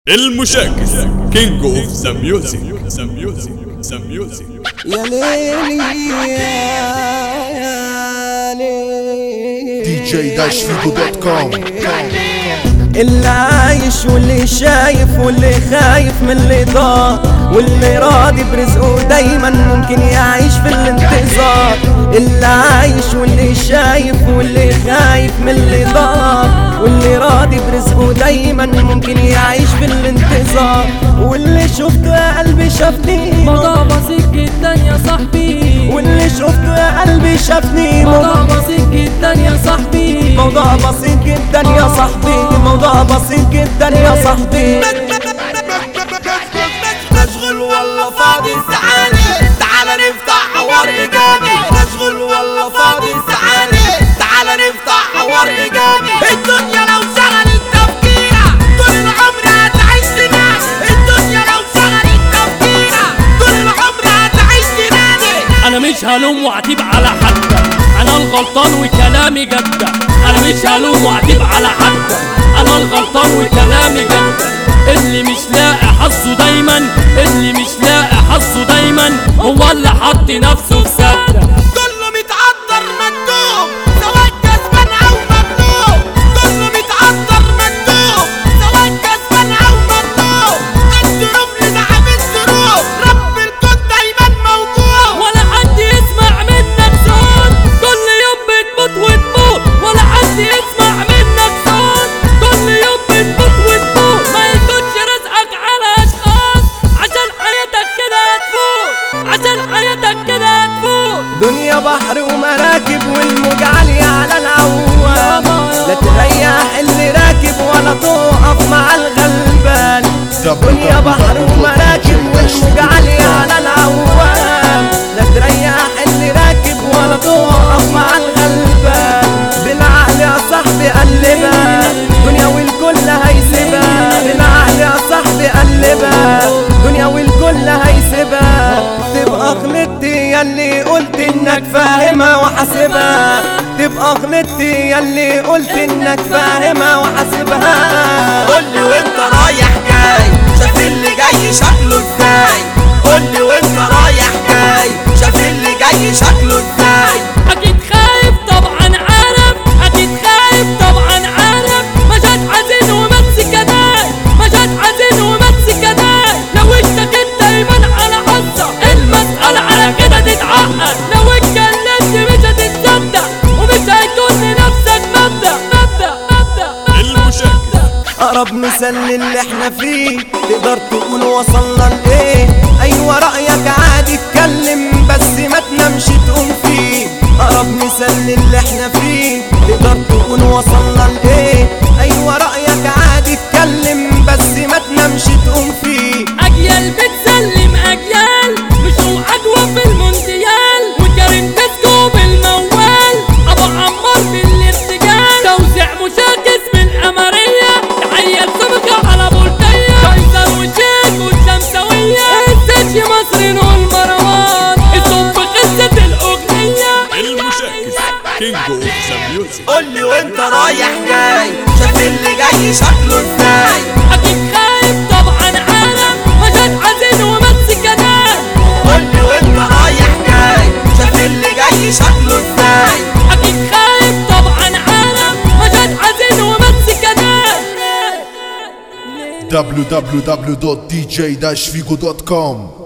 المشاكس كينج اوف ذا ميوزك ذا ميوزك ذا ميوزك يا ليلي يا ليلي دي جي داش فيجو دوت كوم اللي عايش واللي شايف واللي خايف من اللي ضاع واللي راضي برزقه دايما ممكن يعيش في الانتظار اللي عايش واللي شايف واللي خايف من اللي ضاع واللي راضي برزقه دايما ممكن يعيش في الانتظار واللي شفته يا قلبي شافني موضوع بسيط جدا يا صاحبي واللي شفته يا قلبي شافني موضوع بسيط جدا يا صاحبي موضوع بسيط جدا يا صاحبي موضوع بسيط جدا يا صاحبي مشغول والله فاضي سعالي تعال نفتح حوار ايجابي مشغول والله فاضي سعالي تعال نفتح حوار ايجابي الدنيا لو شغلت تفكيرك طول العمر هتعيش تنام الدنيا لو شغلت تفكيرك طول العمر هتعيش تنادي انا مش هلوم واعتب على حد انا الغلطان وكلامي جد انا مش هلوم واعتب على حد انا الغلطان وكلامي جد اللي مش لاقي حظه دايما اللي مش لاقي حظه دايما هو اللي حط نفسه في سد كله متعطر مندوب سواء كسبان او مغلوب كله متعطر مندوب سواء كسبان او مغلوب الظروف لزعم الظروف رب الكون دايما موجود ولا حد يسمع منك صوت كل يوم بتموت وتموت ولا حد يسمع منك صوت كل يوم بتموت وتموت ما يكونش رزقك على اشخاص عشان حياتك كده هتفوت عشان حياتك كده هتفوت دنيا بحر ومراكب والموج عالية على العوام لا تريح اللي راكب ولا تقف مع الغلبان دنيا بحر ومراكب والموج عالية على العوام لا تريح اللي راكب ولا تقف مع الغلبان بالعقل يا صاحبي قلبها دنيا والكل هيسيبها بالعقل يا صاحبي قلبها دنيا والكل هيسيبها تبقى غلطتي ياللي قلت انك فاهمها وحاسبها تبقى غلطتي ياللي قلت انك فاهمها وحاسبها قولي وانت رايح جاي شاف اللي جاي شكله ازاي قولي وانت رايح جاي شاف اللي جاي شكله ازاي اكيد خايف طبعا عارف اكيد خايف طبعا عارف مشهد حزين ومسك كداي مشهد حزين ومسك كداي لو اشتكيت دايما على حظك المسألة على كده تتعقد لو اتكلمت مش هتتصدق ومش هيكون لنفسك مبدأ مبدأ مبدأ المشاكس اقرب مثال للي احنا فيه تقدر تقول وصلنا لايه ايوه رايك عادي اتكلم بس ما تنامش تقوم فيه اقرب مثال للي احنا فيه تقدر تقول وصلنا لايه ايوه رايك عادي اتكلم بس ما تنامش تقوم فيه اجيال بتسلم اجيال مش اجوى في المونديال وكريم تسكو بالموال ابو عمار بالارتجال توزيع مشاكس من اماريه تحيه سمكه على بولتيه قيصر وشيك والشمسويه السيتش مصر نور مروان الصب قصه الاغنيه المشاكس كينج اوف ذا ميوزك قولي وانت رايح جاي شاف اللي جاي شكله ازاي اكيد خايف طبعا عالم مشهد حزين ومسك كداي قولي وانت رايح جاي شاف اللي جاي شكله ازاي اكيد خايف طبعا عالم مشهد حزين ومسك كداي www.dj-figo.com